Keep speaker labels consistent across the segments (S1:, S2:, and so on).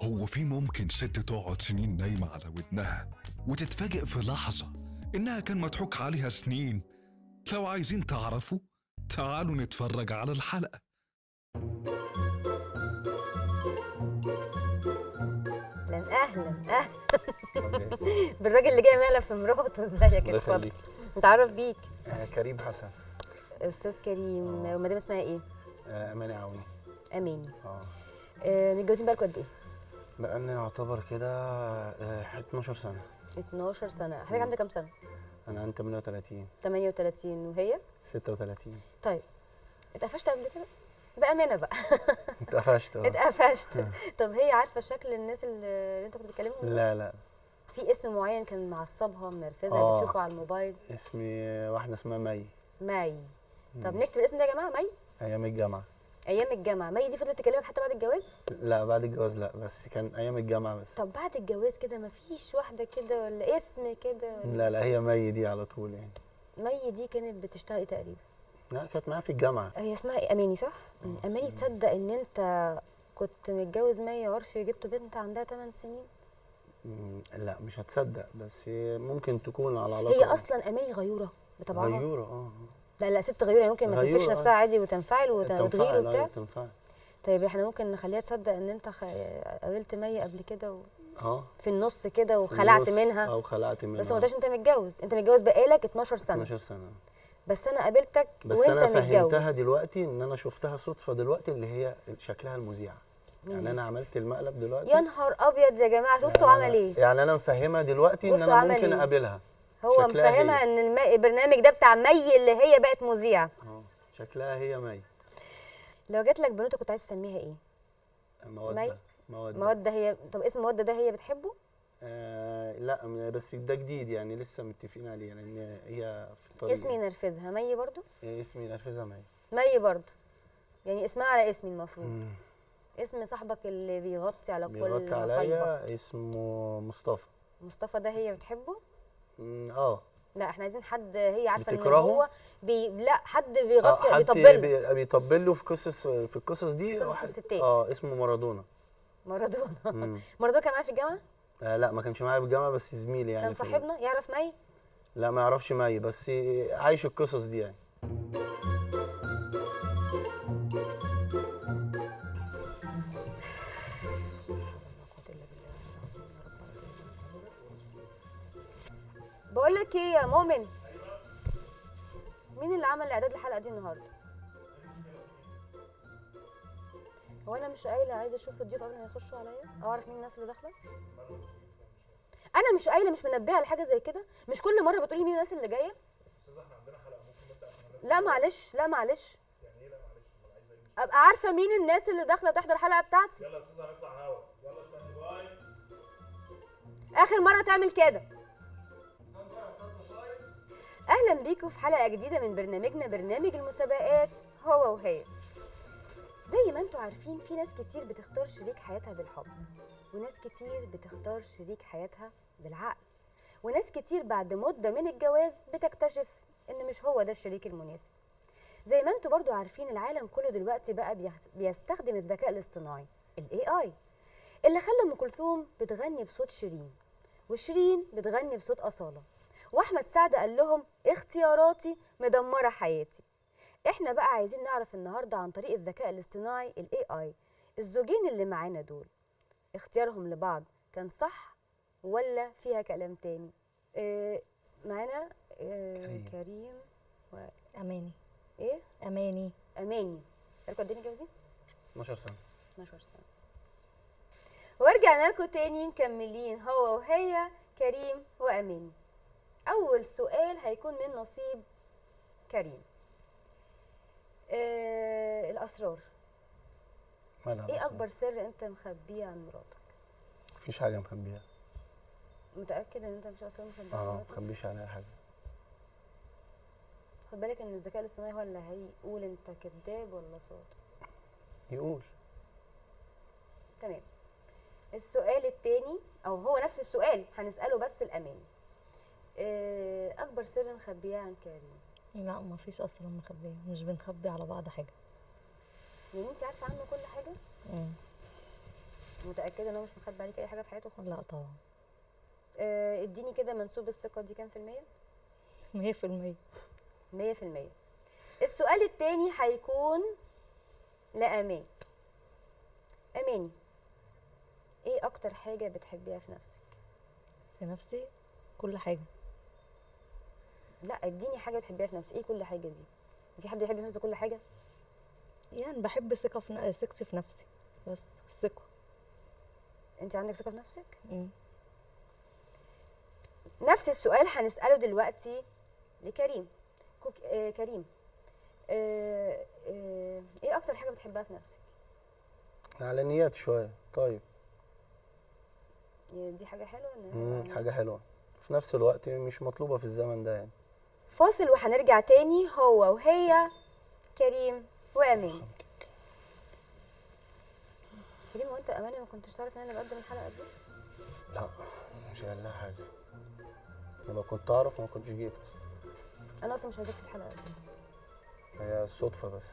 S1: هو في ممكن ست تقعد سنين نايمة على ودنها وتتفاجئ في لحظة إنها كان مضحوك عليها سنين لو عايزين تعرفوا تعالوا نتفرج على الحلقة
S2: اهلا اهلا اهلا بالراجل اللي جاي مالف في مراته ازيك
S3: الله
S2: اتفضل
S3: يخليك
S2: نتعرف بيك
S3: آه، كريم حسن
S2: استاذ كريم ومدام اسمها ايه
S3: آه، اماني عوني
S2: اماني
S3: اه
S2: آه، متجوزين بقالكم قد ايه
S3: بقالنا يعتبر كده آه، 12 سنه
S2: 12 سنه حضرتك عندك كام سنه
S3: انا عندي 38
S2: 38 وهي
S3: 36
S2: طيب اتقفشت قبل كده بامانه بقى
S3: اتقفشت اه
S2: اتقفشت طب هي عارفه شكل الناس اللي انت كنت بتكلمهم دول؟
S3: لا لا
S2: في اسم معين كان معصبها منرفزها
S3: آه.
S2: بتشوفه على الموبايل
S3: اسمي واحده اسمها مي
S2: مي طب
S3: مم.
S2: نكتب الاسم ده يا جماعه مي
S3: ايام الجامعه
S2: ايام الجامعه مي دي فضلت تكلمك حتى بعد الجواز
S3: لا بعد الجواز لا بس كان ايام الجامعه بس
S2: طب بعد الجواز كده مفيش واحده كده ولا اسم كده ولا
S3: لا لا هي مي دي على طول يعني
S2: مي دي كانت بتشتغل ايه تقريبا
S3: لا كانت معايا في الجامعه
S2: هي اسمها إيه؟ اماني صح مم.
S3: آه،
S2: اماني
S3: اسمها
S2: تصدق ان انت كنت متجوز مي عرفي وجبتوا بنت عندها 8 سنين
S3: مم، لا مش هتصدق بس ممكن تكون على علاقه
S2: هي اصلا اماني غيوره بطبعها
S3: غيوره اه
S2: لا لا ست غيوره يعني ممكن ما
S3: غيورة،
S2: تمسكش
S3: آه.
S2: نفسها عادي وتنفعل وت-
S3: تنفع
S2: وتغير
S3: لا،
S2: وبتاع
S3: تنفع
S2: طيب احنا ممكن نخليها تصدق ان انت خ... قابلت مي قبل كده و...
S3: اه
S2: في النص كده وخلعت
S3: النص،
S2: منها
S3: او خلعت منها
S2: بس ما قلتش انت متجوز انت متجوز بقالك 12 سنه
S3: 12 سنه
S2: بس انا قابلتك
S3: بس
S2: وانت
S3: انا فهمتها
S2: متجوز
S3: دلوقتي ان انا شفتها صدفه دلوقتي اللي هي شكلها المذيع
S2: مين
S3: يعني
S2: دي؟
S3: انا عملت المقلب دلوقتي
S2: يا نهار ابيض يا جماعه شفتوا
S3: يعني
S2: عمل
S3: أنا-
S2: ايه
S3: يعني انا مفهمها دلوقتي ان
S2: بصوا
S3: انا
S2: عمل
S3: ممكن
S2: إيه؟
S3: اقابلها
S2: هو
S3: شكلها
S2: مفهمها
S3: هي.
S2: ان الم... البرنامج ده بتاع مي اللي هي بقت مذيعه
S3: اه شكلها هي مي
S2: لو جات لك بنوته كنت عايز تسميها ايه
S3: موده موده
S2: موده هي طب اسم موده ده هي بتحبه
S3: آه لا م- بس ده جديد يعني لسه متفقين عليه لان هي في الطريق
S2: اسمي ينرفزها مي برضو
S3: آه، اسمي نرفزه مي
S2: مي برضو يعني اسمها على اسمي المفروض
S3: مم.
S2: اسم صاحبك اللي بيغطي على كل
S3: بيغطي
S2: مصايبك
S3: عليا اسمه مصطفى
S2: مصطفى ده هي بتحبه
S3: مم، اه
S2: لا احنا عايزين حد هي عارفه ان
S3: بتكرهه؟
S2: هو بي... لا حد
S3: آه،
S2: بيغطي
S3: حد
S2: بيطبل له.
S3: بي- بيطبل له في قصص في القصص دي
S2: قصص
S3: واحد-
S2: الستات.
S3: اه اسمه مارادونا
S2: مارادونا
S3: مم.
S2: مارادونا كان معايا في الجامعه
S3: آه لا ما كانش معايا في الجامعه بس زميلي يعني
S2: كان
S3: في ال-
S2: صاحبنا يعرف مي
S3: لا ما يعرفش مي بس عايش القصص دي يعني
S2: بقول لك ايه يا مؤمن مين اللي عمل اعداد الحلقه دي النهارده هو انا مش قايله عايزه اشوف الضيوف قبل ما يخشوا عليا اعرف مين الناس اللي داخله انا مش قايله مش منبهه لحاجه زي كده مش كل مره بتقولي مين الناس اللي جايه لا معلش لا معلش ابقى عارفه مين الناس اللي داخله تحضر الحلقه بتاعتي يلا يا استاذ هنطلع هوا يلا ستاند باي اخر مره تعمل كده اهلا بيكم في حلقه جديده من برنامجنا برنامج المسابقات هو وهي زي ما انتوا عارفين في ناس كتير بتختار شريك حياتها بالحب وناس كتير بتختار شريك حياتها بالعقل وناس كتير بعد مدة من الجواز بتكتشف ان مش هو ده الشريك المناسب زي ما انتوا برضو عارفين العالم كله دلوقتي بقى بيخ- بيستخدم الذكاء الاصطناعي ال AI اللي خلى ام كلثوم بتغني بصوت شيرين وشيرين بتغني بصوت أصالة واحمد سعد قال لهم اختياراتي مدمره حياتي احنا بقى عايزين نعرف النهارده عن طريق الذكاء الاصطناعي الاي اي الزوجين اللي معانا دول اختيارهم لبعض كان صح ولا فيها كلام تاني اه معانا اه
S3: كريم.
S2: كريم
S4: اماني
S2: ايه
S4: اماني
S2: اماني بقالكوا قد ايه متجوزين
S3: 12 سنه
S2: 12 سنه ورجعنا لكم تاني مكملين هو وهي كريم واماني اول سؤال هيكون من نصيب كريم آه الاسرار
S3: مالها
S2: ايه
S3: بس؟
S2: اكبر سر انت مخبيه عن مراتك
S3: مفيش حاجه مخبيها
S2: متاكد ان انت مش اسرار مخبيه عن
S3: اه
S2: مراتك
S3: مخبيش عليها حاجه
S2: خد بالك ان الذكاء الاصطناعي هو اللي هيقول انت كذاب ولا صادق
S3: يقول
S2: تمام السؤال التاني او هو نفس السؤال هنساله بس الامان آه، اكبر سر مخبيه عن كريم
S4: لا ما فيش اصلا مخبيه مش بنخبي على بعض حاجه
S2: يعني انت عارفه عنه كل حاجه
S4: مم.
S2: متاكده ان هو مش مخبي عليك اي حاجه في حياته خالص
S4: لا طبعا
S2: آه اديني كده منسوب الثقه دي كام في الميه
S4: مية في المية
S2: مية في المية السؤال التاني هيكون لأمان أماني ايه أكتر حاجة بتحبيها في نفسك؟
S4: في نفسي كل حاجة
S2: لا اديني حاجة بتحبيها في نفسك ايه كل حاجة دي؟ في حد يحب في نفسه كل حاجة؟
S4: يعني بحب ثقة في ن- ثقتي في نفسي بس الثقة
S2: انت عندك ثقة في نفسك؟
S4: مم.
S2: نفس السؤال هنسأله دلوقتي لكريم كوك... آه كريم آه آه ايه أكتر حاجة بتحبها في نفسك؟
S3: على نيات شويه طيب
S2: دي حاجة حلوة إن
S3: مم. حاجه حلوه في نفس الوقت مش مطلوبه في الزمن ده يعني
S2: فاصل وهنرجع تاني هو وهي كريم وأماني كريم هو انت اماني ما كنتش تعرف ان انا بقدم الحلقه دي
S3: لا مش قال لها حاجه لو كنت اعرف ما كنتش جيت اصلا
S2: انا اصلا مش عايزاك في الحلقه اساسا
S3: هي الصدفه بس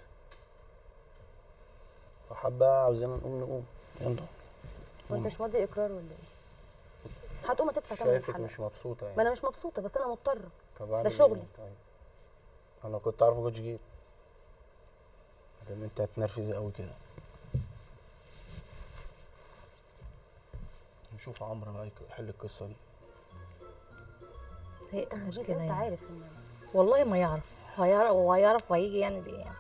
S3: وحابه عاوزين نقوم نقوم يلا
S2: وانت مش ماضي اقرار ولا ايه هتقوم تدفع ثمن
S3: شايفك
S2: الحلقه
S3: مش مبسوطه
S2: ما
S3: يعني
S2: انا مش مبسوطه بس انا مضطره
S3: طب أعمل
S2: ده
S3: إيه؟
S2: شغلي.
S3: طيب انا لو كنت اعرف ما كنتش جيت مادام انت هتنرفزي قوي كده نشوف عمرو بقى يك- يحل القصه دي
S4: هي
S2: انت خبيث
S4: مشكلة
S2: انت
S4: يعني.
S2: عارف ان
S4: والله ما يعرف هيعرف وهيعرف وهيجي يعني ليه يعني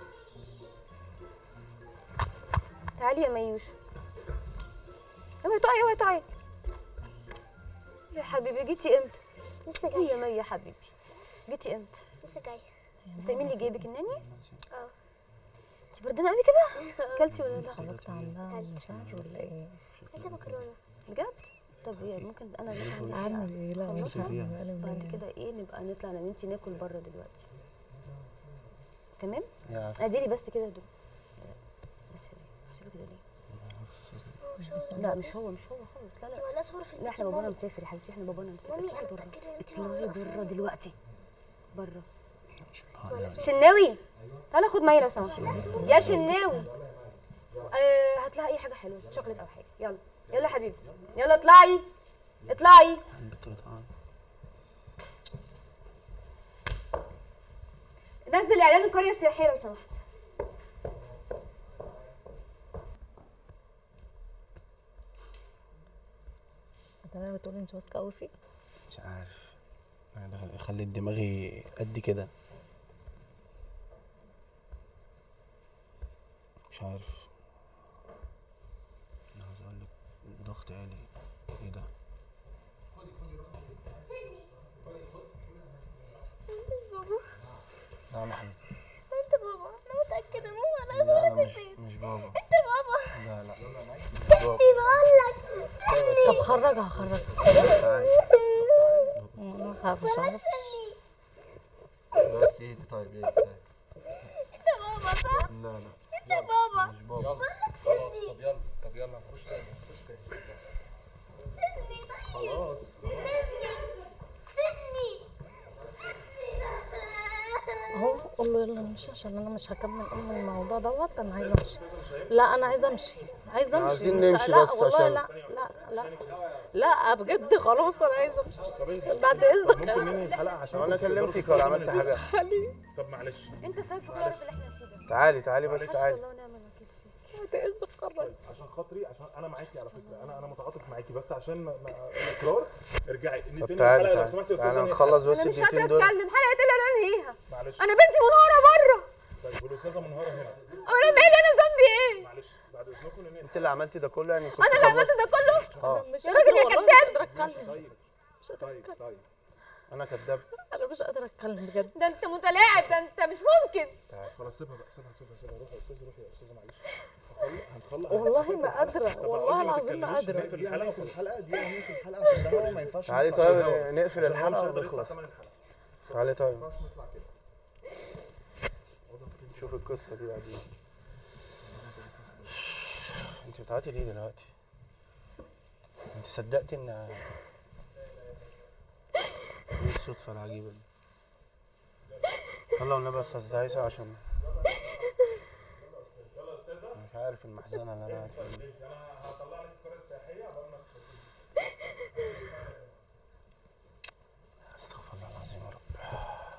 S2: تعالي يا ميوش اوعي تقعي اوعي تقعي يا حبيبي جيتي امتى
S5: لسه
S2: ايه يا
S5: جاية
S2: مي يا حبيبي جيتي امتى
S5: لسه جاية
S2: بس مين اللي جايبك الناني
S5: اه
S2: انت بردانه قوي كده اكلتي ولا لا
S4: خرجت عندها
S5: أكلت.
S4: مشاعر ولا ايه
S5: أكلت مكرونة
S2: بجد طب ايه ممكن انا اللي أعمل
S4: اعمل ايه لا مش
S2: خلصها؟
S4: هعمل بقالي
S2: بعد
S4: يومين.
S2: كده ايه نبقى نطلع انا وانتي ناكل بره دلوقتي تمام
S3: يا عسل
S2: اديلي بس كده هدوء بس ليه بصي كده ليه لا مش هو مش هو خالص لا لا
S5: ولا صور في
S2: لا احنا بابانا مسافر يا حبيبتي احنا بابانا مسافر
S5: مامي،
S2: اطلعي
S5: أنا
S2: بره
S5: متأكدة إن أنت
S2: اطلعي
S5: أصلاً-
S2: بره دلوقتي بره
S5: ولا صور
S2: شناوي تعالى خد معايا لو سمحت يا شناوي آه هات لها اي حاجه حلوه شوكليت او حاجه يلا يلا يا حبيبي يلا اطلعي اطلعي نزل اعلان القريه السياحيه لو سمحت
S4: انت انا بتقولي انت واثقه قوي فيه
S3: مش عارف انا ده خليت دماغي قد كده مش عارف انا عاوز اقول لك ضغط عالي ايه ده لا محمد
S5: أنت بابا أنا متأكدة ماما أنا
S3: لا
S5: صورة
S3: انا
S5: في
S3: مش
S5: البيت
S3: مش بابا
S5: أنت بابا
S3: لا لا مش بابا
S5: بقول لك
S4: طب خرجها خرجها
S3: تعالي
S4: مم، ها، مش عارف
S3: بس ايه طيب ايه طيب
S5: أنت بابا صح؟
S3: لا لا
S5: أنت بابا
S3: مش بابا
S1: خلاص طب يلا طب يلا نخش تاني نخش تاني
S5: سيبني طيب
S1: خلاص
S5: سيبني
S4: اهو قول له يلا نمشي عشان انا مش هكمل ام الموضوع دوت انا عايزه امشي لا انا عايزه امشي عايزه امشي
S3: عايزين
S4: مش-
S3: نمشي
S4: لا
S3: بس
S4: والله
S3: عشان-
S4: لا لا لا لا بجد خلاص انا عايزه امشي بعد اذنك
S6: ممكن ننهي الحلقه عشان
S3: هو انا كلمتك ولا عملت حاجه
S6: طب معلش
S2: انت سبب في القرف اللي احنا فيه ده
S3: تعالي تعالي بس
S2: حسبي
S3: تعالي
S2: الله ونعم الوكيل فيك
S4: بعد اذنك خرج
S6: عشان خاطري عشان انا معاكي على فكره انا انا متعاطف معاكي بس عشان ما- ما- الاقرار ارجعي
S3: طب
S6: ننهي
S3: تعالي
S6: الحلقه لو
S3: تعالي
S6: سمحتي يا
S3: تعالي
S6: استاذه
S3: نخلص بس
S2: انا مش قادره
S3: الدقيقتين دول
S2: اتكلم حلقه ايه اللي انا انهيها
S6: معلش
S2: انا بنتي منهاره بره
S6: طيب والاستاذه منهاره هنا
S2: انا مالي انا ذنبي ايه
S6: معلش بعد اذنكم ننهي
S3: انت اللي عملتي ده كله يعني كنت
S2: انا اللي عملت
S3: خلصت
S2: ده كله
S3: اه
S4: مش
S2: يا راجل يا
S4: قادرة والله
S2: كداب.
S4: مش قادره اتكلم
S6: طيب
S4: مش قادره
S6: طيب
S4: اتكلم
S6: طيب
S3: انا كداب
S4: انا مش قادره اتكلم بجد
S2: ده انت متلاعب ده انت مش ممكن
S3: تعالي
S6: خلاص سيبها بقى سيبها سيبها سيبها روحي يا استاذه روحي يا استاذه معلش هنخلص هنخلص
S4: والله ما قادره
S6: طب
S4: والله
S6: أرجوكي
S4: العظيم ما
S6: تتكلميش،
S4: قادره
S6: نقفل الحلقه
S7: في الحلقه دي نقفل الحلقه عشان ده هو ما ينفعش
S3: تعالي
S7: نطلع.
S3: طيب
S6: الهوا بس.
S3: نقفل
S6: عشان هو مش
S3: الحلقه
S6: هيقدر يدفع
S3: ونخلص
S6: ثمن الحلقه
S3: تعالي طيب
S6: ما ينفعش نطلع كده
S3: نشوف القصه دي بعدين انت بتعيطي ليه دلوقتي انت صدقتي ان ايه الصدفه العجيبه دي يلا والنبي يا استاذ عيسى عشان مش عارف عارف المحزنه اللي انا قاعد فيها دي.
S6: انا هطلع لك القريه السياحيه عقبال ما
S3: استغفر الله العظيم يا رب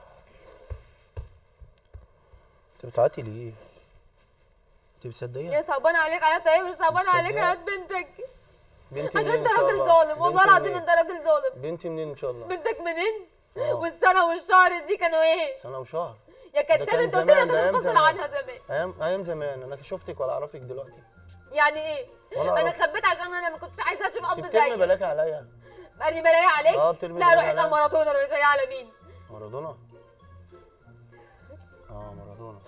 S3: انت بتعيطي ليه؟ انت مصدقيه؟
S2: يا صعبان عليك عيط ايه مش صعبان
S3: مش
S2: عليك
S3: صدقها.
S2: عيط بنتك
S3: بنتي
S2: عشان
S3: منين
S2: انت
S3: ان شاء
S2: راجل
S3: الله؟
S2: ظالم والله
S3: بنتي
S2: العظيم
S3: منين؟
S2: انت راجل ظالم
S3: بنتي منين ان شاء الله؟
S2: بنتك منين
S3: آه.
S2: والسنه والشهر دي كانوا ايه
S3: سنه وشهر
S2: يا
S3: ده
S2: كداب
S3: كان
S2: انت قلت
S3: زمان،
S2: لي
S3: ده أيام
S2: هتنفصل
S3: زمان.
S2: عنها زمان
S3: ايام ايام زمان انا شفتك ولا اعرفك دلوقتي
S2: يعني ايه
S3: ولا
S2: انا
S3: أعرف.
S2: خبيت عشان انا ما كنتش عايزه اشوف اب
S3: انت بترمي
S2: زيي
S3: بلاك عليا
S2: ارمي بلاقي عليك
S3: اه، بترمي
S2: لا روح
S3: بلاقي
S2: اسال
S3: عليا.
S2: مارادونا روح اسال على مين
S3: مارادونا اه مارادونا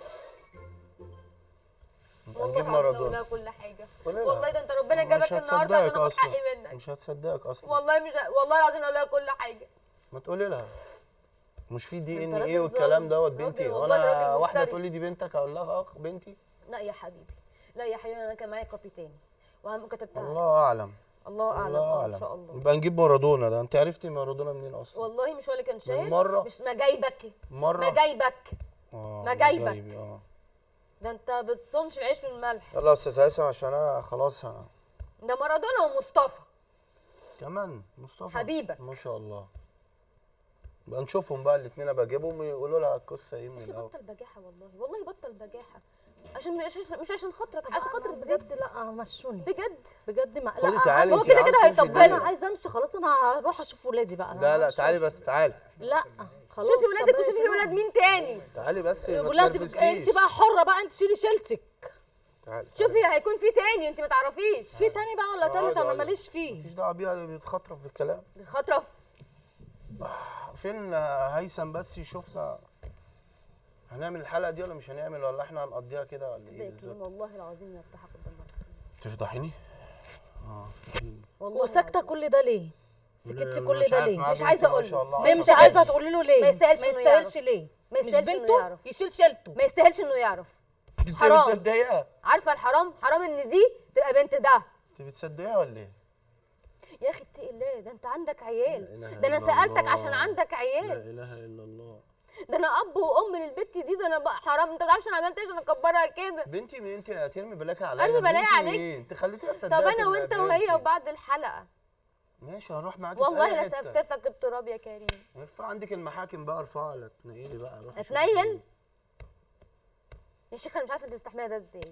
S3: نبقى
S2: والله
S3: نجيب
S2: العظيم لو
S3: مارادونا
S2: لها كل حاجه
S3: قولي لها.
S2: والله ده انت ربنا
S3: مش
S2: جابك النهارده عشان
S3: هتصدقك
S2: اخد
S3: اصلا
S2: حقي منك
S3: مش هتصدقك اصلا
S2: والله مش ه- والله العظيم لو لها كل حاجه
S3: ما تقولي لها مش في دي
S2: انت
S3: ان
S2: راجل
S3: ايه والكلام
S2: ظالم.
S3: دوت
S2: راجل
S3: بنتي
S2: والله
S3: وانا
S2: راجل
S3: واحده
S2: مفتري.
S3: تقول لي دي بنتك اقول لها اخ بنتي
S2: لا يا حبيبي لا يا حبيبي انا كان معايا كوبي تاني وهم كتبتها
S3: الله اعلم
S2: الله اعلم
S3: الله
S2: اه ان
S3: اعلم
S2: شاء الله
S3: يبقى نجيب مارادونا ده انت عرفتي مارادونا منين اصلا
S2: والله مش هو اللي كان شاهد
S3: مرة؟
S2: مش ما جايبك
S3: مره
S2: ما جايبك
S3: اه
S2: ما جايبك.
S3: جايبي، اه
S2: ده انت بتصونش العيش والملح
S3: يلا يا استاذ هيثم عشان انا خلاص انا
S2: ده مارادونا ومصطفى
S3: كمان مصطفى
S2: حبيبك.
S3: ما شاء الله بقى نشوفهم بقى الاثنين بجيبهم ويقولوا لها القصه ايه من
S2: اخي
S3: الاول
S2: بطل بجاحه والله والله بطل بجاحه عشان مش عشان مش عشان خاطرك عشان خاطر بجد
S4: بجد لا مشوني
S2: بجد
S4: بجد ما
S3: خدي
S4: لا
S3: تعالي
S2: هو
S3: انت
S2: كده
S3: عاوزة
S2: كده
S3: تمشي
S2: هيطبلها.
S4: انا
S3: الدنيا.
S4: عايزه امشي خلاص انا هروح اشوف ولادي بقى أنا
S3: لا لا
S4: مش-
S3: تعالي بس تعالي
S4: لا خلاص
S2: شوفي ولادك
S4: طب
S2: وشوفي ولاد مين تاني
S3: تعالي بس ما
S4: ولادك
S3: تنرفزكيش.
S4: انت بقى حره بقى انت شيلي شيلتك
S3: تعالي
S2: شوفي هيكون في تاني انت ما تعرفيش
S4: في تاني بقى ولا تالت انا
S3: اقعدي.
S4: ماليش فيه
S3: مفيش دعوه بيها بتخطرف في الكلام
S2: بتخطرف
S3: فين هيثم بس يشوفنا هنعمل الحلقه دي ولا مش هنعمل ولا احنا هنقضيها كده ولا
S2: ده
S3: ايه
S2: يا كريم
S3: بالظبط
S2: والله العظيم لا افتحك قدام مرة.
S3: تفضحيني اه
S2: والله
S4: وساكته
S2: العظيم.
S4: كل ده ليه سكتي كل
S3: مش
S4: ده
S3: عارف
S4: ليه
S3: معاه
S2: مش
S3: بنتي
S2: عايزة
S3: ما
S2: أقول
S3: شاء
S2: له.
S3: الله
S2: ما
S4: ليه مش
S2: يستاهلش.
S4: عايزه تقولي له ليه
S2: ما يستاهلش
S4: ما
S2: إنه
S4: يستاهلش
S2: يعرف.
S4: ليه
S2: ما
S4: مش
S2: يستاهلش إنه
S4: بنته
S2: يعرف.
S4: يشيل شيلته
S2: ما يستاهلش انه يعرف
S3: انت
S2: حرام.
S3: بتصدقيها
S2: عارفه الحرام حرام ان دي تبقى بنت ده
S3: انت بتصدقيها ولا ايه
S2: يا اخي اتقي الله ده انت عندك عيال
S3: لا إله
S2: ده انا
S3: إلا
S2: سالتك
S3: الله.
S2: عشان عندك
S3: لا
S2: عيال
S3: اله الا الله
S2: ده انا اب وام للبت دي ده انا بقى حرام انت تعرفش انا عملت ايه عشان اكبرها كده
S3: بنتي مين انت هترمي بلاك عليا
S2: أرمي بلايا
S3: بنتي
S2: عليك؟
S3: مين؟ انت خليتيها
S2: طب
S3: تصدقك
S2: انا
S3: إن
S2: وانت
S3: بنتي.
S2: وهي وبعد الحلقه
S3: ماشي هنروح معاكي في
S2: والله
S3: أي
S2: لا
S3: حتة.
S2: سففك التراب يا كريم
S3: ارفع عندك المحاكم بقى ارفعها لا تنيلي بقى روحي شوفي
S2: اتنيل
S3: مين.
S2: يا شيخ انا مش عارفه انت مستحمله ده ازاي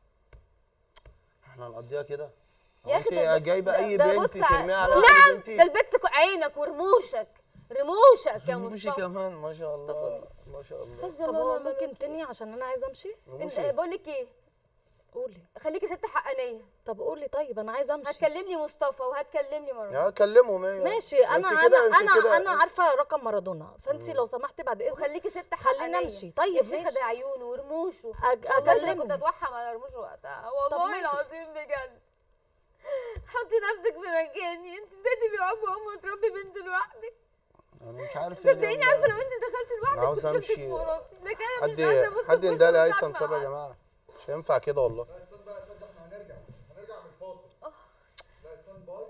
S3: احنا هنقضيها كده
S2: يا
S3: هو
S2: اخي
S3: انت
S2: ده-
S3: جايبه
S2: ده-
S3: اي
S2: ده
S3: بنت
S2: بص ع-
S3: ترميها على
S2: نعم
S3: واحدة بنتي
S2: ده البت ك- عينك ورموشك رموشك يا
S3: مشي
S2: مصطفى
S3: كمان ما شاء الله
S2: مصطفى.
S3: ما شاء الله
S2: حسبي
S4: طب
S2: الله
S4: هو
S2: ونعم
S4: ممكن
S2: الوكيل.
S4: تاني عشان انا عايزه امشي
S2: انت
S3: مشي.
S2: بقول لك ايه
S4: قولي
S2: خليكي ست حقانيه
S4: طب قولي طيب انا عايزه امشي
S2: هتكلمني مصطفى وهتكلمني مروه
S3: يا كلمهم هي
S4: ماشي
S3: انت
S4: انا
S3: كده-
S4: انا
S3: انت
S4: انا
S3: كده-
S4: انا عارفه رقم مارادونا فانت لو سمحتي بعد اذنك
S2: وخليكي ست
S4: خليني
S2: حقانيه
S4: أمشي. طيب
S2: يا شيخه
S4: ماشي.
S2: ده عيونه ورموشه
S4: أج-
S2: والله ده انا
S4: أكلمه.
S2: كنت اتوحم على رموشه وقتها والله
S4: ماشي.
S2: العظيم بجد حطي نفسك في مكاني انت ازاي تبقي اب وام وتربي بنت لوحدك
S3: انا مش عارف ايه
S2: صدقيني
S3: اليوم
S2: عارفه
S3: ده.
S2: لو انت دخلتي
S3: انا
S2: لوحدك
S3: عاوز
S2: كنت شلتك
S3: امشي
S2: فوق راسي لكن انا
S3: حد
S2: مش عايزه ابص
S3: حد
S2: في
S3: يندهلي
S2: وشك
S3: هيثم
S2: وأسمع
S3: طب يا
S2: عنك.
S3: جماعه مش هينفع كده والله
S7: استنى بقى استنى احنا هنرجع هنرجع من الفاصل لا استنى باي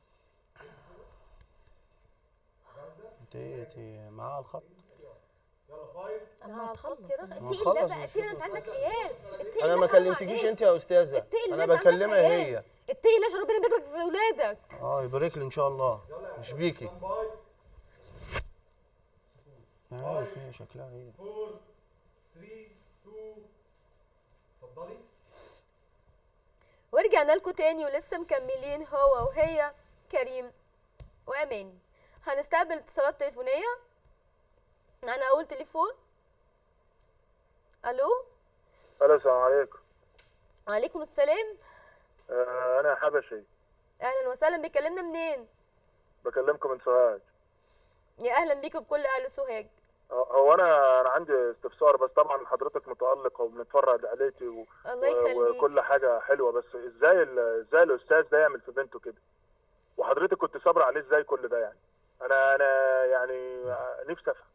S3: انت ايه انت معاها الخط
S7: يلا فايف
S4: انا هتخلص
S2: خطي رغم-
S3: ما
S2: اتقي
S3: نخلص
S2: الله بقى
S3: مش
S2: اتقي الله انت عندك عيال اتقي
S3: انا
S2: الله
S3: ما
S2: حرام
S3: كلمتكيش
S2: عليك.
S3: انت يا استاذه
S2: اتقي الله
S3: انا
S2: انت عندك
S3: بكلمها
S2: عيال.
S3: هي
S2: اتقي الله عشان ربنا يبارك لك في اولادك
S3: اه يبارك لي ان شاء الله مش بيكي
S7: باي
S3: ما عارف هي شكلها ايه
S7: 4 3 2 اتفضلي
S2: ورجعنا لكم تاني ولسه مكملين هو وهي كريم واماني هنستقبل اتصالات تليفونيه معانا اول تليفون الو
S6: الو السلام عليكم
S2: وعليكم السلام
S6: آه انا حبشي
S2: اهلا وسهلا بيكلمنا منين
S6: بكلمكم من سوهاج
S2: يا اهلا بيكم بكل اهل سوهاج
S6: آه، هو انا انا عندي استفسار بس طبعا حضرتك متالقه وبنتفرج عليكي و...
S2: الله
S6: و-
S2: يخليك
S6: وكل حاجه حلوه بس ازاي ال- ازاي الاستاذ ده يعمل في بنته كده وحضرتك كنت صابره عليه ازاي كل ده يعني انا انا يعني نفسي افهم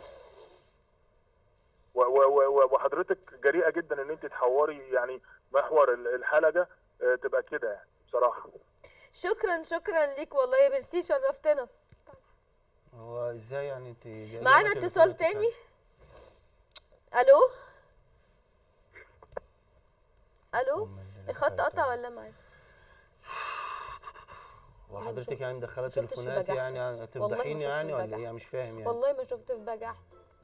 S6: و- و- و- وحضرتك جريئه جدا ان انت تحوري يعني محور ال- الحلقه آه، تبقى كده يعني بصراحه
S2: شكرا شكرا ليك والله يا ميرسي شرفتنا
S3: هو ازاي يعني انت جايبة
S2: معانا
S3: تليفون
S2: اتصال
S3: بتتكلم؟
S2: تاني الو الو الخط قطع ولا معاك
S3: وحضرتك يعني مدخله
S2: شفتش في
S3: تليفونات
S2: بجاحتك.
S3: يعني
S2: والله ما
S3: تفضحيني
S2: شفت
S3: يعني ولا
S2: البجاحة.
S3: ايه مش فاهم يعني
S2: والله ما شفت في بجاحتك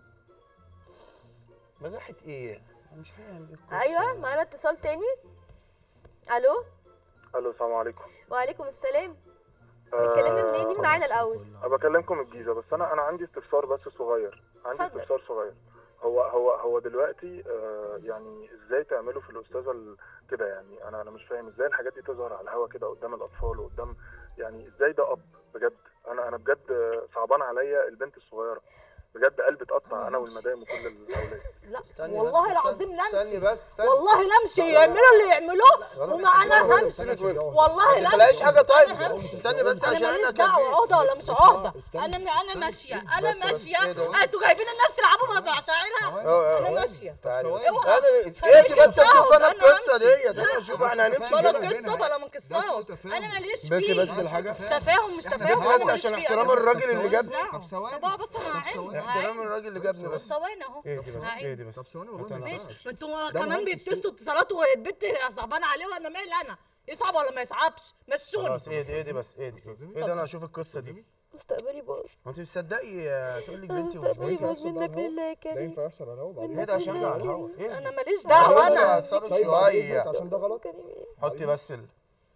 S3: بجاحة ايه؟ أنا مش فاهم إيه القصة
S2: ايوه
S3: يعني.
S2: معانا اتصال تاني الو
S6: الو السلام عليكم
S2: وعليكم السلام بتكلمنا منين مين معانا الاول
S6: انا بكلمكم الجيزه بس انا انا عندي استفسار بس صغير عندي
S2: اتفضل.
S6: استفسار صغير هو هو هو دلوقتي آه يعني ازاي تعملوا في الاستاذه ال- كده يعني انا انا مش فاهم ازاي الحاجات دي تظهر على الهوا كده قدام الاطفال وقدام يعني ازاي ده اب بجد انا انا بجد آه، صعبان عليا البنت الصغيره بجد قلبي اتقطع انا والمدام وكل الاولاد
S4: لا
S3: استني بس،
S4: والله
S3: استني-
S4: العظيم
S3: استني
S4: نمشي
S3: بس استني
S4: والله نمشي يعملوا اللي يعملوه وما انا همشي
S3: سيبك منه.
S4: والله
S3: ما تخلقيش
S4: نمشي
S3: حاجه طيب
S4: أنا همشي.
S3: استني بس
S4: انا
S3: عشان
S4: ماليش
S3: انا
S4: دعوه
S3: كبير
S4: عقده ولا مش عقده
S7: استنى.
S4: انا انا
S7: استنى.
S4: ماشيه
S7: بس-
S4: انا
S7: بس
S4: ماشيه
S3: إيه ده؟
S4: انتوا جايبين الناس تلعبوا بمشاعرها
S3: اه
S4: انا
S3: اه
S4: ماشيه
S3: تعالي بس.
S7: ثواني.
S3: انا
S4: خليكي
S3: ايه بس
S4: تقعد،
S3: اشوف انا
S4: أنا
S3: القصه
S4: همشي.
S3: ديت انا اشوف احنا هنمشي
S4: بلا
S3: كده.
S4: قصه بلا ما قصاش
S7: تفاهم.
S4: انا ماليش
S3: بس
S4: فيه
S3: بس الحاجه
S4: تفاهم مش تفاهم
S3: بس
S4: أنا
S3: بس
S4: ماليش
S3: عشان
S4: فيه.
S3: احترام
S4: أنا-
S3: الراجل اللي جابني
S7: طب ثواني
S4: طب بس انا
S7: طب
S4: هعين
S7: ثواني.
S3: احترام الراجل اللي جابني بس
S4: ثواني اهو
S3: ايه دي بس
S4: هعين.
S3: ايه دي بس
S7: طب ثواني والله ما
S3: هات أنا.
S7: ينفعش.
S4: ماشي ما انتوا
S7: ده
S4: كمان
S7: مهندس
S4: بيتصلوا اتصالات والبت صعبان عليه وانا مالي انا يصعب ولا ما يصعبش مشوني
S3: خلاص ايه دي ايه دي بس ايه دي ايه ده انا اشوف القصه دي
S2: مستقبلي باظ
S3: ما انت بتصدقي آه، تقول لك بنتي ومش
S2: مستقبلي
S3: بنتي
S2: باظ منك لله يا
S7: ده
S2: كريم
S7: ينفع يحصل على الهوا بعدين
S3: ايه ده عشان احنا على الهوا ايه
S4: انا
S3: دي؟
S4: ماليش
S3: خلاص
S4: دعوه
S3: يا
S4: انا
S3: صابر
S7: طيب بعد إذنك
S3: شويه
S7: عشان ده غلط
S2: كريم ايه
S3: حطي بس ال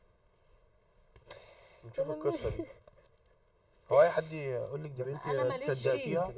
S3: نشوف القصه دي هو اي حد يقول لك دي
S4: أنا
S3: بنتي
S4: ماليش
S3: تصدقيها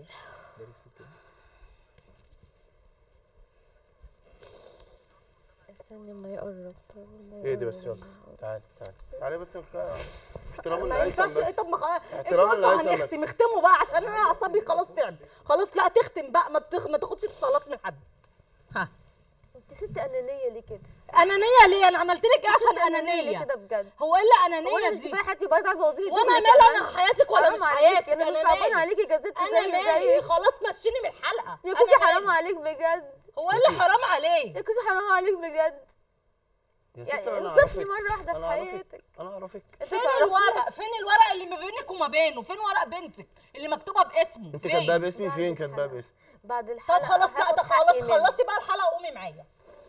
S2: استنى ما يقرب طب ما
S3: ايه دي بس
S2: يقرب.
S3: يلا تعالي تعالي تعالي بس نخ- احترام
S4: ما
S3: اللي
S4: ينفعش
S3: هيثم
S4: ايه
S3: بس
S4: طب ما خلاص
S3: احترام
S4: انتوا
S3: اللي
S4: انتوا
S3: هيثم بس.
S4: هنختم اختموا بقى عشان انا اعصابي خلاص تعب خلاص لا تختم بقى ما تخ... ما تاخدش اتصالات من حد ها
S2: انت ست انانيه ليه كده
S4: انانيه ليه انا عملت لك ايه عشان
S2: ليه
S4: انانيه
S2: كده بجد
S4: هو ايه اللي
S2: هو انا
S4: انانيه
S2: مش
S4: دي
S2: كفايه حياتي بايظه عايزه تبوظي لي
S4: وانا
S2: شغلك
S4: مالي
S2: كمان؟
S4: انا حياتك ولا
S2: حرام
S4: مش
S2: عليكي،
S4: حياتك
S2: انا مش
S4: انا
S2: صعبان
S4: مالي
S2: عليكي جازت
S4: انا
S2: زي
S4: مالي
S2: زي
S4: خلاص مشيني من الحلقه
S2: يا
S4: أنا
S2: كوكي
S4: مالي.
S2: حرام عليك بجد
S4: هو ايه اللي حرام عليه
S2: يا كوكي حرام عليك بجد
S3: يا ست
S2: يعني
S3: انا
S2: انصفني
S3: اعرفك
S2: مره واحده في
S3: انا اعرفك
S2: حياتك
S3: انا اعرفك
S2: انت
S4: فين
S2: تعرفني؟
S4: الورق فين الورق اللي ما بينك وما بينه فين ورق بنتك اللي مكتوبه باسمه
S3: انت
S4: فين؟
S3: كاتباها باسمي
S2: بعد
S3: فين كاتباها
S2: الحلقة.
S3: باسمي
S2: بعد الحلقه
S4: طب خلاص لا
S2: هاخد
S4: ده
S2: حقي
S4: خلاص
S2: منك.
S4: خلصي بقى الحلقه وقومي معايا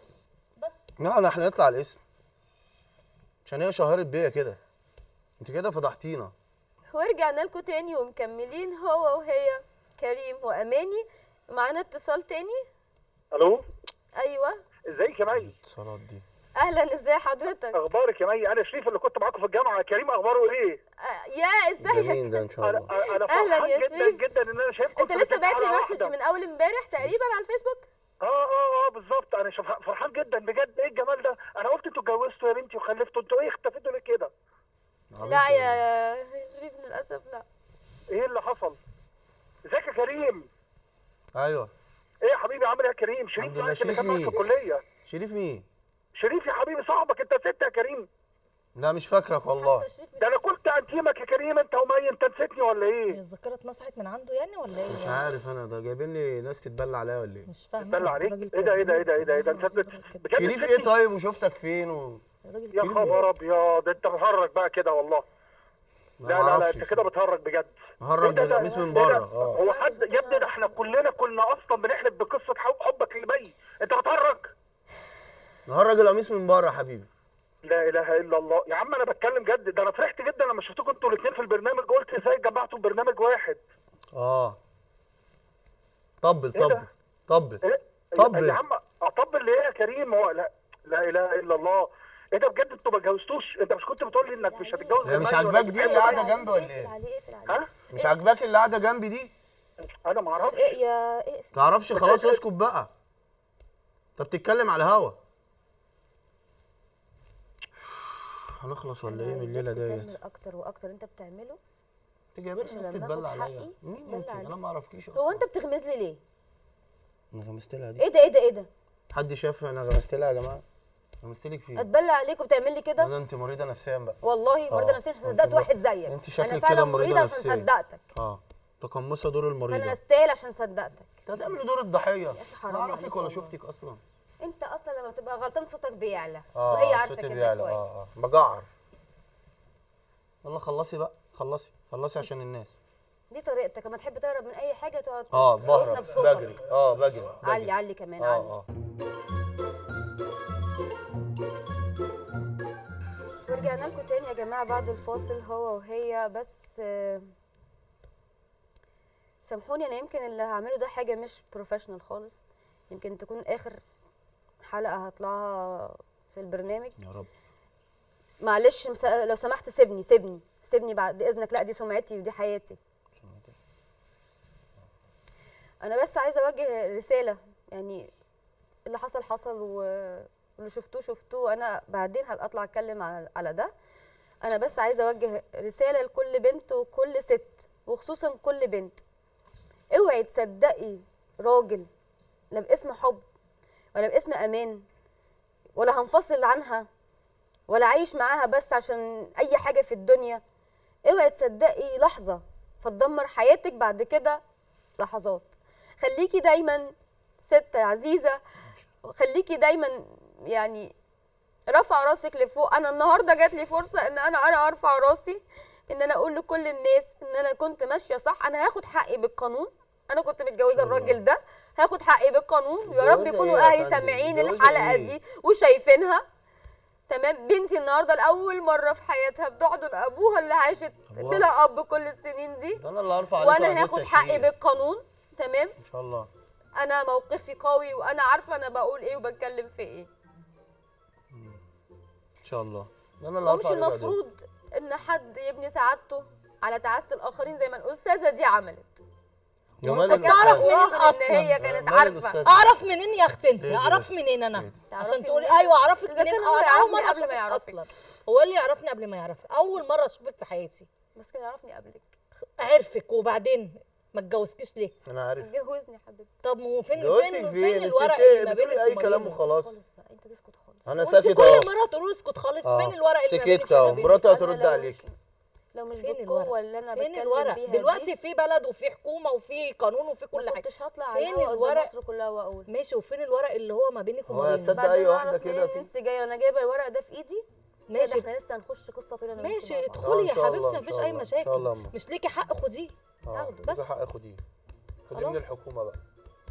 S4: بس
S3: لا لا احنا نطلع الاسم عشان هي شهرت بيا كده انت كده فضحتينا
S2: ورجعنا لكم تاني ومكملين هو وهي كريم واماني معانا اتصال تاني
S6: الو
S2: ايوه
S6: ازيك يا مي
S3: الاتصالات دي
S2: اهلا ازاي حضرتك
S6: اخبارك يا مي انا شريف اللي كنت معاكم في الجامعه كريم اخباره ايه
S2: آه، يا
S3: ده
S2: ازيك
S3: مين ده ان شاء
S6: انا
S3: الله
S6: انا
S2: أهلاً
S6: فرحان
S2: يا
S6: جدا
S2: شريف.
S6: جدا ان انا شايفكم
S2: انت لسه باعت لي مسج من اول امبارح تقريبا على الفيسبوك
S6: اه اه اه بالظبط انا شف- فرحان جدا بجد ايه الجمال ده انا قلت انتوا اتجوزتوا يا بنتي وخلفتوا انتوا ايه اختفيتوا ليه كده
S2: لا يا شريف للاسف لا
S6: ايه اللي حصل ازيك يا كريم
S3: ايوه
S6: ايه يا حبيبي عامل ايه يا كريم شريف
S3: الحمد لله.
S6: صاحبك اللي
S3: شريف
S6: كان معاك في
S3: مين؟
S6: الكليه
S3: شريف مين
S6: شريف يا حبيبي صاحبك انت ست يا كريم
S3: لا مش فاكرك والله
S6: ده انا كنت انتيمك يا كريم انت ومي انت نسيتني ولا
S4: هي
S6: ايه
S4: الذاكره اتمسحت من عنده يعني ولا ايه
S3: مش عارف انا ده جايبين لي ناس تتبلى عليا ولا ايه
S4: مش فاهمه
S6: بتبلع عليك
S4: الراجل
S6: ايه ده ايه ده ايه ده ايه ده ايه ده
S4: كذاب.
S6: انت بت-
S4: الراجل كذاب.
S6: بجد
S3: شريف
S6: نسيتني؟
S3: ايه طيب وشفتك فين و...
S4: الراجل
S6: يا
S4: كذاب.
S6: خبر ابيض انت بتهرج بقى كده والله
S3: ما
S6: لا لا لا
S3: أعرفش
S6: انت كده بتهرج بجد
S3: هرج
S6: إيه ده- ده-
S3: بالقميص من
S6: إيه ده؟
S3: بره اه
S6: هو حد يا ابني ده احنا كلنا كنا اصلا بنحلف بقصه حب- حبك لمي انت بتهرج
S3: نهرج القميص من بره يا حبيبي
S6: لا اله الا الله يا عم انا بتكلم جد ده انا فرحت جدا لما شفتكم انتوا الاثنين في البرنامج قلت ازاي جمعتوا برنامج واحد
S3: اه طبل
S6: إيه ده؟
S3: طبل طبل
S6: إيه؟
S3: طبل.
S6: يا عم اطبل ليه يا كريم هو لا لا اله الا الله ايه ده بجد انتوا ما اتجوزتوش انت مش كنت بتقول لي انك مش هتتجوز
S3: هي مش
S6: زمان ولا
S3: عاجباك دي اللي
S6: بتحب
S3: قاعده
S6: مين؟
S3: جنبي ولا
S2: اقفل
S3: ايه
S2: عليه اقفل عليه
S6: ها
S3: مش عاجباك اللي قاعده جنبي دي
S6: انا ما اعرفش
S2: ايه يا اقفل
S3: تعرفش خلاص اسكت بقى انت بتتكلم على الهوا هنخلص ولا ايه من الليله
S2: عايزاك
S3: ديت
S2: تكمل اكتر واكتر انت بتعمله
S3: انت جايبه لي
S2: عشان
S3: ناس
S2: لما
S3: تتبلى
S2: آخد
S3: عليا
S2: حقي،
S3: مين
S2: دل
S3: انت
S2: عليك.
S3: انا ما اعرفكيش
S2: هو
S3: اصلا
S2: انت بتغمز لي ليه
S3: انا غمست لها دي
S2: ايه ده ايه ده ايه ده
S3: حد شاف انا غمست لها يا جماعه غمست لك فين
S2: اتبلى عليك وبتعمل لي كده
S3: ده انت مريضه نفسيا بقى
S2: والله مريضه
S3: آه.
S2: نفسيا عشان
S3: انت
S2: صدقت
S3: بقى-
S2: واحد زيك
S3: انت
S2: انا
S3: شكلك
S2: فعلا
S3: كده مريضة
S2: مريضه عشان
S3: نفسيا.
S2: صدقتك
S3: اه تقمصه دور المريضه
S2: فانا استاهل عشان صدقتك
S3: انت هتعمل دور الضحيه
S2: أخي حرام
S3: لا اعرفك
S2: عليك
S3: ولا
S2: والله.
S3: شفتك اصلا
S2: انت اصلا لما تبقى غلطان صوتك بيعلى
S3: اه
S2: وهي
S3: آه،
S2: عارفه
S3: صوتي
S2: كده
S3: بيعلى
S2: كويس
S3: اه اه بجعر يلا خلصي بقى خلصي خلصي عشان الناس
S2: دي طريقتك لما تحب تهرب من اي حاجه تقعد
S3: اه
S2: تخوفنا
S3: بهرب
S2: بصوتك
S3: بجري اه بجري
S2: علي
S3: بجري.
S2: علي كمان
S3: اه
S2: علي
S3: اه
S2: ورجعنا لكم تاني يا جماعه بعد الفاصل هو وهي بس آه، سامحوني انا يمكن اللي هعمله ده حاجه مش بروفيشنال خالص يمكن تكون اخر حلقه هطلعها في البرنامج
S3: يا رب
S2: معلش مس- لو سمحت سيبني سيبني سيبني بعد اذنك لا دي سمعتي ودي حياتي انا بس عايزه اوجه رساله يعني اللي حصل حصل و- واللي شفتوه شفتوه انا بعدين هبقى اطلع اتكلم على على ده انا بس عايزه اوجه رساله لكل بنت وكل ست وخصوصا كل بنت اوعي تصدقي راجل لا باسم حب ولا باسم امان ولا هنفصل عنها ولا عايش معاها بس عشان اي حاجه في الدنيا اوعي تصدقي لحظه فتدمر حياتك بعد كده لحظات خليكي دايما ست عزيزه خليكي دايما يعني رافعه راسك لفوق انا النهارده جات لي فرصه ان انا انا ارفع راسي ان انا اقول لكل الناس ان انا كنت ماشيه صح انا هاخد حقي بالقانون انا كنت متجوزه الراجل ده هاخد حقي بالقانون يا رب
S3: متجوزة
S2: يكونوا
S3: إيه يا
S2: اهلي
S3: فندم؟
S2: سامعين
S3: متجوزة
S2: الحلقه
S3: إيه؟
S2: دي وشايفينها تمام بنتي النهارده لاول مره في حياتها بتعدل ابوها اللي عاشت
S3: أبوها؟
S2: بلا اب كل السنين دي
S3: ده انا اللي هرفع عليكم قضية
S2: وانا هاخد حقي
S3: تشهير.
S2: بالقانون تمام
S3: ان شاء الله
S2: انا موقفي قوي وانا عارفه انا بقول ايه وبتكلم في ايه
S3: ان شاء الله ده انا اللي
S2: ومش
S3: هرفع عليكم قضية.
S2: المفروض ان حد يبني سعادته على تعاسه الاخرين زي ما الاستاذه دي عملت
S3: جمال
S4: طب تعرف
S3: الأستاذ.
S4: منين
S2: رغم
S4: أصلاً؟
S2: ان هي كانت
S3: جمال
S2: عارفه
S3: الأستاذ.
S4: اعرف منين يا اختي انت
S3: إيه ده
S4: اعرف
S3: بس؟
S4: منين انا
S3: إيه ده؟
S2: تعرفي
S4: عشان تقولي
S2: منين؟
S4: ايوه اعرفك
S2: إذا
S4: منين
S2: كان هو
S4: اه اول
S2: يعرفني
S4: مره
S2: قبل ما
S4: اشوفك
S2: يعرفك.
S4: اصلا هو اللي يعرفني قبل ما يعرفك اول مره اشوفك في حياتي
S2: بس كان يعرفني قبلك
S4: عرفك وبعدين ما اتجوزكيش ليه
S3: انا عارف
S2: اتجوزني يا حبيبتي
S4: طب وفين
S3: جوزتك
S4: فين
S3: فين؟
S4: فين
S3: أنت
S4: الورق
S3: بت-
S4: اللي ما
S3: بتقولي
S4: بينك
S3: أي
S4: وما
S3: كلام
S4: بينه؟
S3: وخلاص
S2: خالص بقى انت تسكت خالص
S3: انا
S4: وانت
S3: ساكت
S4: كل
S3: اهو
S4: مره تقولي اسكت خالص
S3: آه.
S4: فين الورق اللي ما
S3: سكت
S4: بينك وما
S3: أهو.
S4: بينه؟
S3: مراتي
S2: أنا
S3: هترد
S2: لو
S3: عليك
S2: مش- لو مش
S4: فين
S2: بالقوه
S4: الورق
S2: اللي انا
S4: فين
S2: بتكلم
S4: الورق
S2: بيها
S4: دلوقتي
S2: دي،
S4: في بلد وفي حكومه وفي قانون وفي كل
S2: ما
S4: حاجه
S2: كنتش هطلع
S4: فين
S2: على الهوا قدام
S4: الورق؟
S2: مصر كلها واقول
S4: ماشي وفين الورق اللي هو ما بينك
S3: هو
S4: وما بينه
S3: هتصدق
S2: بعدين
S3: أي واحدة
S2: أعرف
S3: كده
S2: منين
S3: تيجي؟
S2: انت جايه وانا جايبه الورق ده في ايدي ماشي
S4: ماشي
S2: احنا لسه هنخش قصه طويله انا وانت
S4: ماشي
S2: مع بعض.
S3: آه،
S4: ادخلي
S3: إن
S4: يا
S3: شاء
S4: حبيبتي
S3: الله،
S4: مفيش
S3: إن شاء
S4: اي
S3: الله، إن شاء الله
S4: مشاكل
S3: أما.
S4: مش ليكي حق خديه
S3: اه
S4: هاخده،
S3: يبقى
S4: بس.
S3: حق خديه خديه من
S4: خلاص.
S3: الحكومه بقى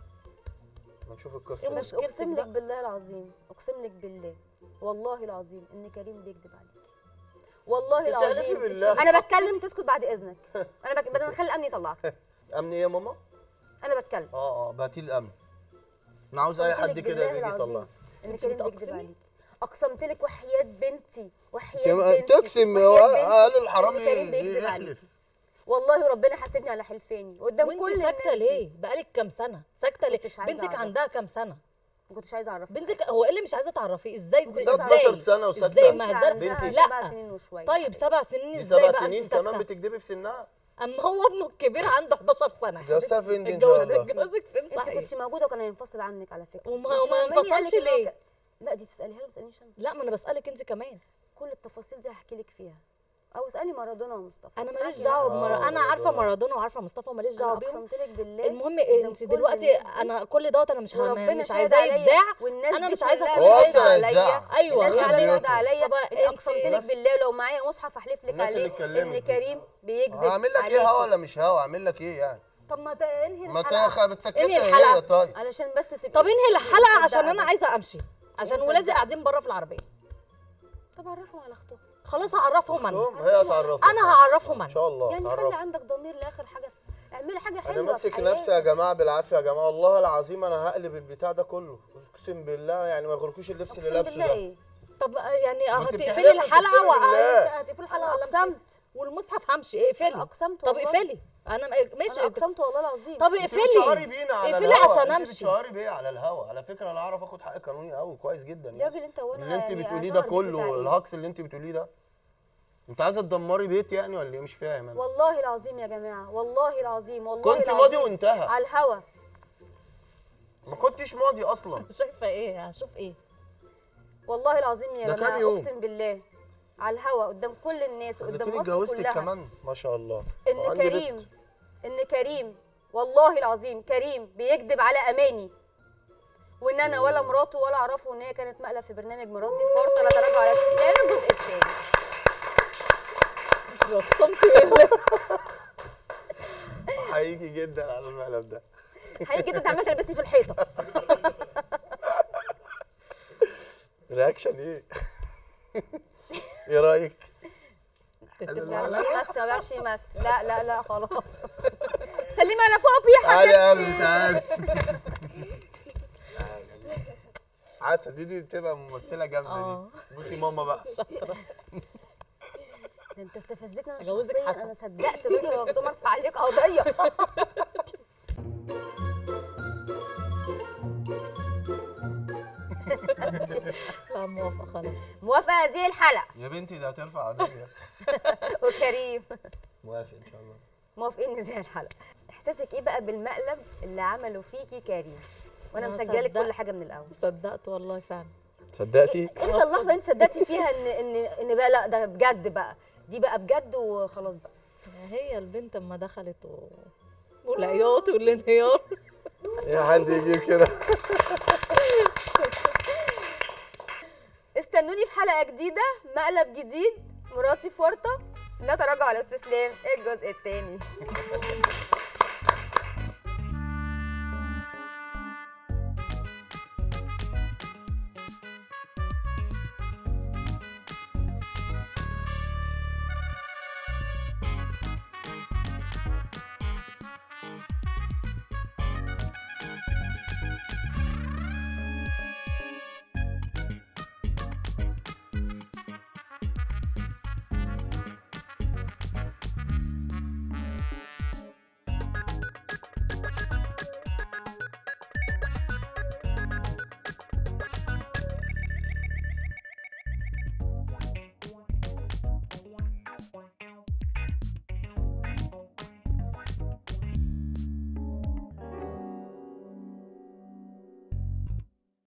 S3: ما نشوف القصه
S4: إيه
S3: دي.
S2: بس
S4: مشكلتك
S2: اقسم لك
S4: بقى؟
S2: بالله العظيم اقسم لك بالله والله العظيم ان كريم بيكذب عليك والله
S3: أنت حلفي
S2: العظيم
S3: بالله.
S2: انا بتكلم تسكت بعد اذنك انا بك... بدل ما اخلي الامن يطلعك
S3: امن ايه يا ماما
S2: انا بتكلم
S3: اه اه بعتي الامن انا عاوز اي
S2: أقسمت
S3: حد
S2: لك
S3: كده
S2: بالله
S3: يجي
S2: العظيم
S3: يطلع
S2: ان
S4: أنت
S2: كريم بيكذب
S4: بتقسمي؟
S2: عليك اقسمت لك وحياه بنتي وحياه
S3: كمان
S2: بنتي
S3: تقسم
S2: وحياة بنتي
S3: قالوا الحرامي
S2: إن كريم بيكذب عليك
S3: يحلف
S2: والله ربنا حاسبني على حلفاني قدام
S4: وانت
S2: كل
S4: ساكته
S2: الناس دي.
S4: ليه بقالك كام سنه ساكته ليه
S2: كنتش عايزة
S4: بنتك
S2: أعرف.
S4: عندها كام سنه
S2: ما كنتش عايزه اعرفك
S4: بنتك هو ايه اللي مش عايزه تعرفيه ازاي
S2: كنت
S4: ازاي
S3: 16 سنة وساكتة.
S4: ازاي ما
S2: بنتي
S4: هزار
S3: بنتي
S2: عندها سبع
S4: لا
S2: سنين وشويه
S4: طيب سبع سنين
S3: دي
S4: ازاي
S3: سبع
S4: بقى
S3: سنين
S4: انت
S3: كمان
S4: ساكته
S3: بتكدبي في سنها
S4: اما هو ابنه الكبير عنده 11 سنه
S3: جوزتها فين دي ان شاء
S4: اتجوزك
S3: الله
S4: جوزك فين
S2: انت
S4: صحيح
S2: كنتش موجوده وكان هينفصل عنك على فكره
S4: وما-
S2: انت
S4: وما
S2: لما ماني
S4: انفصلش
S2: قالك إن هو
S4: ليه؟
S2: ك- لا دي تساليها له ما تسالنيش انا
S4: لا ما انا بسالك انت كمان
S2: كل التفاصيل دي هحكي لك فيها او اسالي مارادونا ومصطفى
S4: انا
S2: انت
S4: ماليش
S2: عارفة
S4: دعوه
S3: آه،
S4: بمر... انا عارفه
S3: مارادونا.
S4: مارادونا وعارفه مصطفى ماليش
S2: انا
S4: دعوه بيهم
S2: اقسمت لك بالله
S4: المهم
S2: قدام
S4: انت
S2: كل
S4: دلوقتي
S2: الناس دي
S4: انا كل دوت انا مش هم...
S2: وربنا
S4: مش
S2: شاهد
S4: عايزاه
S2: عليا
S4: يتذاع
S2: والناس
S4: انا
S2: دي
S4: مش عايزة
S2: كلها
S4: كل
S3: هو
S4: ده
S2: شاهدة
S3: اصلا
S2: عليا.
S3: هيتذاع
S4: ايوه
S2: الناس
S3: خلي
S2: كلها
S3: بالك.
S2: شاهدة عليا
S4: طب
S2: ان
S4: انت-
S2: اقسمت لك
S3: الناس-
S2: بالله لو معايا مصحف احلف لك
S3: الناس اللي
S2: عليه
S3: اتكلمت
S2: ان
S3: دي.
S2: كريم بيكذب
S3: هعمل لك ايه
S2: عليكي.
S3: هوا ولا مش هوا اعمل لك ايه يعني
S4: طب ما تنهي
S3: ما
S4: الحلقه
S3: تاخ بتسكتها
S4: انهي
S3: هي
S4: الحلقة.
S3: طيب
S2: علشان بس تبقي
S4: طب انهي الحلقه عشان
S2: مصدقة
S4: انا
S2: بس.
S4: عايزه امشي عشان
S2: مصدقة.
S4: ولادي قاعدين بره في العربيه
S2: طب عرفهم على اختهم
S4: خلاص هعرفهم انا
S3: تقوم هي هتعرفك
S4: انا هعرفهم
S3: ان
S4: انا
S3: شاء الله
S2: يعني خلي
S3: تعرفك
S2: عندك ضمير لاخر حاجه اعملي حاجه حلوه
S3: انا ماسك
S2: في
S3: نفسي يا
S2: حياتك.
S3: جماعه بالعافيه يا جماعه والله العظيم انا هقلب البتاع ده كله اقسم بالله يعني ما يغركوش اللبس اللي
S2: اقسم
S3: لابسه
S2: بالله
S3: ده
S2: ايه
S4: طب يعني
S3: ما انت
S4: هتقفلي
S3: بتحلفي
S4: الحلقه
S3: وتقسمي بالله.
S4: هتقفلي الحلقه
S2: انا
S4: ولا مش
S2: اقسمت
S4: والمصحف همشي اقفلي
S2: انا اقسمت
S4: طب
S2: والله.
S4: اقفلي انا ماشي
S2: انا اقسمت والله العظيم
S4: طب
S3: انت بتشهري
S4: اقفلي
S3: بينا على
S4: اقفلي
S3: الهوا
S4: عشان
S3: انت
S4: امشي
S3: بتشهري بيه على الهوا على فكره انا اعرف اخد حق قانوني قوي كويس جدا
S2: يا
S3: يعني
S2: راجل انت وانا
S3: اللي انت
S2: يعني
S3: بتقوليه
S2: أشهر
S3: ده
S2: بيك
S3: كله
S2: بتاع ايه؟
S3: الهجص اللي انت بتقوليه ده انت عايزه تدمري بيت يعني ولا ايه مش فاهم انا
S2: والله العظيم يا جماعه والله العظيم والله
S3: كنت
S2: العظيم
S3: ماضي وانتهى
S2: على الهوا
S3: ما كنتش ماضي اصلا
S4: شايفه ايه هشوف ايه
S2: والله العظيم يا
S3: ده كام
S2: جماعه
S3: يوم؟
S2: اقسم بالله على الهوا قدام كل الناس وقدام
S3: خليتيني
S2: مصر
S3: اتجوزتك
S2: كلها
S3: كمان ما شاء الله
S2: ان
S3: وعندي بنت.
S2: كريم ان كريم والله العظيم كريم بيكذب على اماني وان انا ولا مراته ولا اعرفه ان هي كانت مقلب في برنامج مراتي فرطه لا تراجع على استسلام الجزء الثاني
S4: اقسمتي بالله
S3: هيجي جدا على المقلب ده
S2: حقيقي جدا انت عمال تلبسني في الحيطه
S3: رياكشن ايه ايه رايك؟
S2: ما بيعرفش يمثل ما بيعرفش يمثل لا لا لا خلاص سلمي على بابي يا
S3: تعالي يا
S2: حبيبتي
S3: قلبي تعالي عسل دي, دي بتبقى ممثله جامده
S4: اه
S3: دي بصي ماما بقى
S4: شاطره
S2: ده انت استفزتني انا
S4: أجوزك
S2: شخصيا
S4: حسن.
S2: انا صدقت دول واخدهم ارفع عليك قضيه
S4: لا موافقه خلاص
S2: موافقه هذه الحلقه
S3: يا بنتي ده هترفع قضيه
S2: وكريم
S3: موافق ان شاء الله
S2: موافقين نزهق الحلقه احساسك ايه بقى بالمقلب اللي عمله فيكي كريم وانا
S4: أنا
S2: مسجله لك
S4: صدقت.
S2: كل حاجه من الاول
S4: صدقت والله فعلا
S3: صدقتي؟
S2: امتى اللحظه اللي انت صدقتي فيها ان ان ان بقى لا ده بجد بقى دي بقى بجد وخلاص بقى
S4: هي البنت اما دخلت و... والعياط والانهيار
S3: ايه حد يجيب كده
S2: استنوني في حلقه جديده مقلب جديد مراتي فرطه لا تراجع على استسلام الجزء الثاني